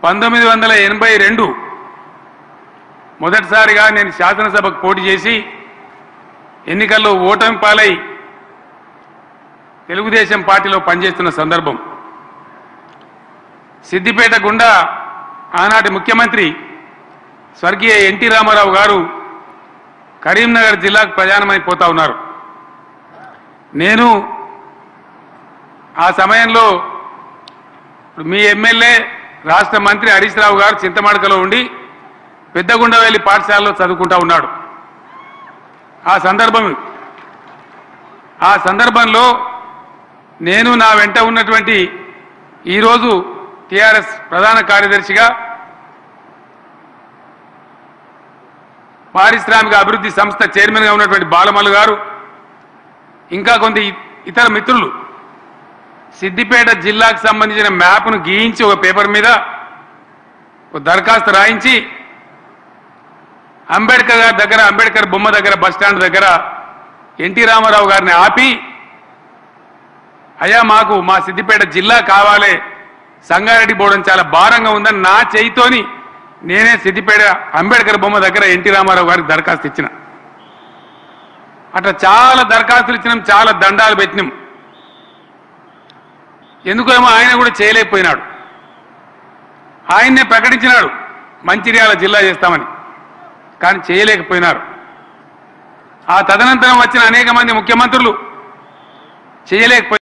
పంతొమ్మిది వందల ఎనభై రెండు మొదటిసారిగా నేను శాసనసభకు పోటీ చేసి ఎన్నికల్లో ఓటమి పాలై తెలుగుదేశం పార్టీలో పనిచేస్తున్న సందర్భం సిద్దిపేట గుండా ఆనాటి ముఖ్యమంత్రి స్వర్గీయ ఎన్టీ రామారావు గారు కరీంనగర్ జిల్లాకు ప్రయాణమైపోతా ఉన్నారు నేను ఆ సమయంలో ఇప్పుడు మీ ఎమ్మెల్యే రాష్ట్ర మంత్రి హరీష్ రావు గారు చింతమడకలో ఉండి పెద్దగుండవెల్లి పాఠశాలలో చదువుకుంటా ఉన్నాడు ఆ సందర్భం ఆ సందర్భంలో నేను నా వెంట ఉన్నటువంటి ఈరోజు టిఆర్ఎస్ ప్రధాన కార్యదర్శిగా పారిశ్రామిక అభివృద్ధి సంస్థ చైర్మన్గా ఉన్నటువంటి బాలమల్లు గారు ఇంకా కొంత ఇ- ఇతర మిత్రులు సిద్దిపేట జిల్లాకు సంబంధించిన మ్యాప్ను గీయించి ఒక పేపర్ మీద ఒక దరఖాస్తు రాయించి అంబేద్కర్ గారి దగ్గర అంబేద్కర్ బొమ్మ దగ్గర బస్ స్టాండ్ దగ్గర ఎన్టీ రామారావు గారిని ఆపి అయ్యా మాకు మా సిద్దిపేట జిల్లా కావాలి సంగారెడ్డి పోవడం చాలా భారంగా ఉందని నా చేయితోని నేనే సిద్దిపేట అంబేద్కర్ బొమ్మ దగ్గర ఎన్టీ రామారావు గారికి దరఖాస్తు ఇచ్చిన అట్లా చాలా దరఖాస్తులు ఇచ్చినాం చాలా దండాలు పెట్టినాం ఎందుకేమో ఆయన కూడా చేయలేకపోయినాడు ఆయన్నే ప్రకటించినాడు మంచిర్యాల జిల్లా చేస్తామని కానీ చేయలేకపోయినారు ఆ తదనంతరం వచ్చిన అనేక మంది ముఖ్యమంత్రులు చేయలేకపోయి